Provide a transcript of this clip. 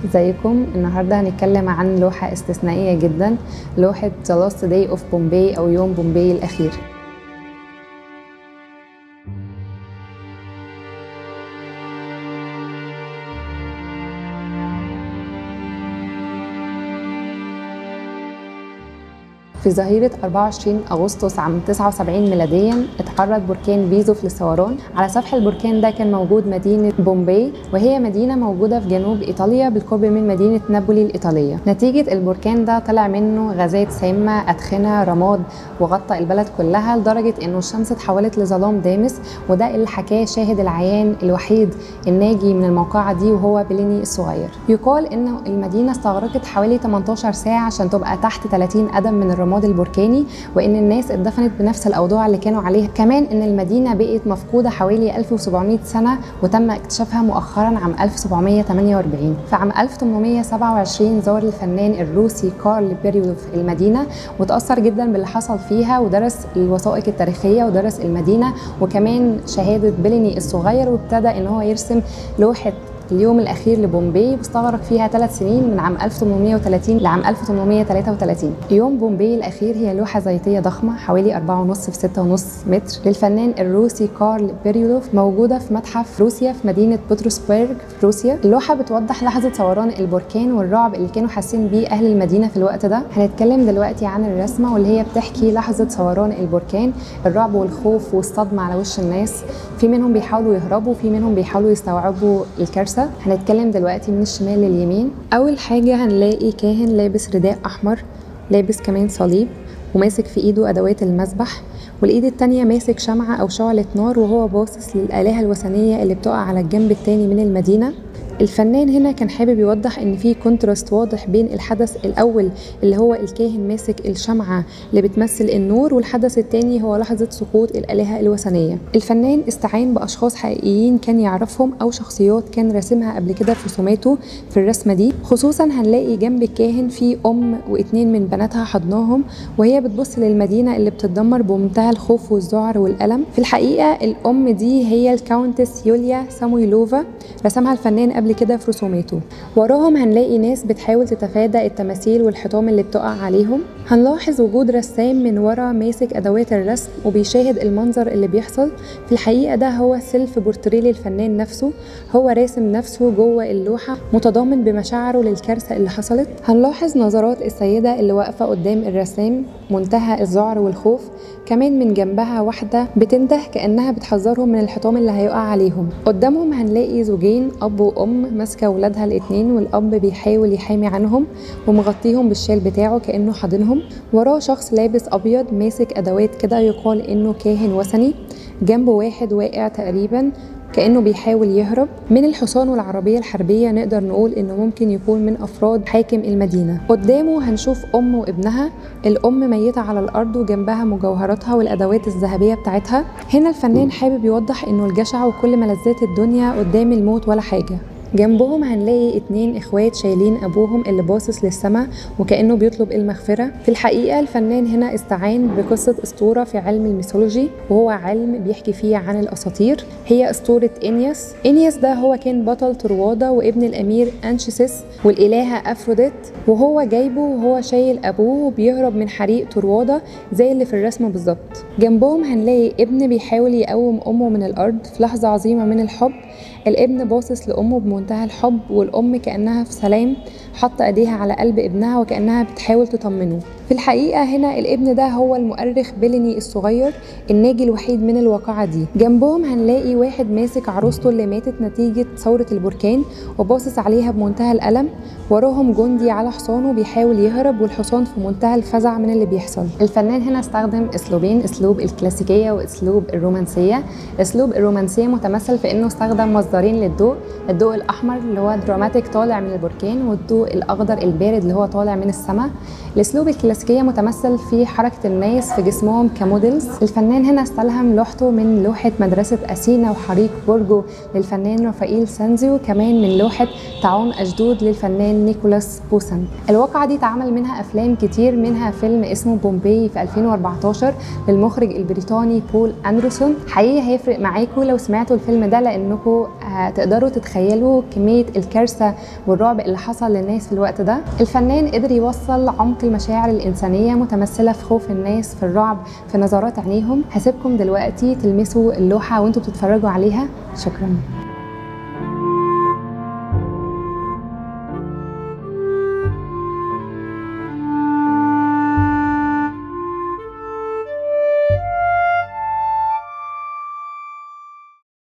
ازيكم النهارده هنتكلم عن لوحة استثنائية جدا لوحة The Last Day of Bombay أو يوم بومبي الأخير في ظهيرة 24 أغسطس عام 79 ميلاديا اتعرض بركان فيزوف للثوران على سفح البركان ده كان موجود مدينة بومبي وهي مدينة موجودة في جنوب إيطاليا بالقرب من مدينة نابولي الإيطالية نتيجة البركان ده طلع منه غازات سامة أدخنة رماد وغطى البلد كلها لدرجة إنه الشمس اتحولت لظلام دامس وده اللي حكاه شاهد العيان الوحيد الناجي من الموقعة دي وهو بليني الصغير يقال إنه المدينة استغرقت حوالي 18 ساعة عشان تبقى تحت 30 قدم من الرماد الرماد البركاني وان الناس اتدفنت بنفس الاوضاع اللي كانوا عليها كمان ان المدينه بقت مفقوده حوالي 1700 سنه وتم اكتشافها مؤخرا عام 1748 في عام 1827 زار الفنان الروسي كارل بيريوف المدينه وتاثر جدا باللي حصل فيها ودرس الوثائق التاريخيه ودرس المدينه وكمان شهاده بيليني الصغير وابتدى ان هو يرسم لوحه اليوم الأخير لبومبي واستغرق فيها ثلاث سنين من عام 1830 لعام 1833 يوم بومبي الأخير هي لوحة زيتية ضخمة حوالي 4.5 في 6.5 متر للفنان الروسي كارل بيريولوف موجودة في متحف روسيا في مدينة بطرسبرغ في روسيا اللوحة بتوضح لحظة ثوران البركان والرعب اللي كانوا حاسين بيه أهل المدينة في الوقت ده هنتكلم دلوقتي عن الرسمة واللي هي بتحكي لحظة ثوران البركان الرعب والخوف والصدمة على وش الناس في منهم بيحاولوا يهربوا في منهم بيحاولوا يستوعبوا الكارثة هنتكلم دلوقتي من الشمال لليمين أول حاجة هنلاقي كاهن لابس رداء أحمر لابس كمان صليب وماسك في ايده ادوات المذبح والايد التانية ماسك شمعة او شعلة نار وهو باصص للآلهة الوثنية اللي بتقع على الجنب التاني من المدينة الفنان هنا كان حابب يوضح ان في كونتراست واضح بين الحدث الاول اللي هو الكاهن ماسك الشمعه اللي بتمثل النور والحدث الثاني هو لحظه سقوط الالهه الوثنيه الفنان استعان باشخاص حقيقيين كان يعرفهم او شخصيات كان راسمها قبل كده في رسوماته في الرسمه دي خصوصا هنلاقي جنب الكاهن في ام واتنين من بناتها حضناهم وهي بتبص للمدينه اللي بتتدمر بمنتهى الخوف والذعر والالم في الحقيقه الام دي هي الكاونتس يوليا سامويلوفا رسمها الفنان قبل كده في رسوماته وراهم هنلاقي ناس بتحاول تتفادى التماثيل والحيطان اللي بتقع عليهم هنلاحظ وجود رسام من ورا ماسك ادوات الرسم وبيشاهد المنظر اللي بيحصل في الحقيقه ده هو سيلف بورتريه للفنان نفسه هو راسم نفسه جوه اللوحه متضامن بمشاعره للكارثه اللي حصلت هنلاحظ نظرات السيده اللي واقفه قدام الرسام منتهى الذعر والخوف كمان من جنبها واحده بتنده كانها بتحذرهم من الحطام اللي هيقع عليهم قدامهم هنلاقي زوجين اب وام ماسكه ولادها الاتنين والاب بيحاول يحامي عنهم ومغطيهم بالشال بتاعه كانه حاضنهم وراه شخص لابس ابيض ماسك ادوات كده يقال انه كاهن وثني جنبه واحد واقع تقريبا كانه بيحاول يهرب من الحصان والعربيه الحربيه نقدر نقول انه ممكن يكون من افراد حاكم المدينه قدامه هنشوف ام وابنها الام ميته على الارض وجنبها مجوهراتها والادوات الذهبيه بتاعتها هنا الفنان حابب يوضح انه الجشع وكل ملذات الدنيا قدام الموت ولا حاجه جنبهم هنلاقي اتنين اخوات شايلين ابوهم اللي باصص للسماء وكانه بيطلب المغفره في الحقيقه الفنان هنا استعان بقصه اسطوره في علم الميثولوجي وهو علم بيحكي فيه عن الاساطير هي اسطوره انياس انياس ده هو كان بطل طروادة وابن الامير انشيسس والالهه افروديت وهو جايبه وهو شايل ابوه وبيهرب من حريق طروادة زي اللي في الرسمه بالظبط جنبهم هنلاقي ابن بيحاول يقوم امه من الارض في لحظه عظيمه من الحب الابن باصص لامه بمنتهى الحب والام كانها في سلام حاطه ايديها على قلب ابنها وكانها بتحاول تطمنه في الحقيقه هنا الابن ده هو المؤرخ بيليني الصغير الناجي الوحيد من الواقعه دي جنبهم هنلاقي واحد ماسك عروسته اللي ماتت نتيجه ثوره البركان وباصص عليها بمنتهى الالم وراهم جندي على حصانه بيحاول يهرب والحصان في منتهى الفزع من اللي بيحصل الفنان هنا استخدم اسلوبين اسلوب الكلاسيكيه واسلوب الرومانسيه اسلوب الرومانسيه متمثل في انه استخدم مصدرين للضوء الضوء الاحمر اللي هو دراماتيك طالع من البركان والضوء الاخضر البارد اللي هو طالع من السماء الاسلوب الكلاسيكيه متمثل في حركه الناس في جسمهم كموديلز الفنان هنا استلهم لوحته من لوحه مدرسه اثينا وحريق بورجو للفنان رافائيل سانزيو كمان من لوحه طاعون اشدود للفنان نيكولاس بوسن الواقعه دي اتعمل منها افلام كتير منها فيلم اسمه بومبي في 2014 للمخرج البريطاني بول اندرسون حقيقي هيفرق معاكم لو سمعتوا الفيلم ده لانكم هتقدروا تتخيلوا كميه الكارثه والرعب اللي حصل للناس في الوقت ده الفنان قدر يوصل عمق المشاعر الانسانيه متمثله في خوف الناس في الرعب في نظرات عينيهم هسيبكم دلوقتي تلمسوا اللوحه وانتوا بتتفرجوا عليها شكرا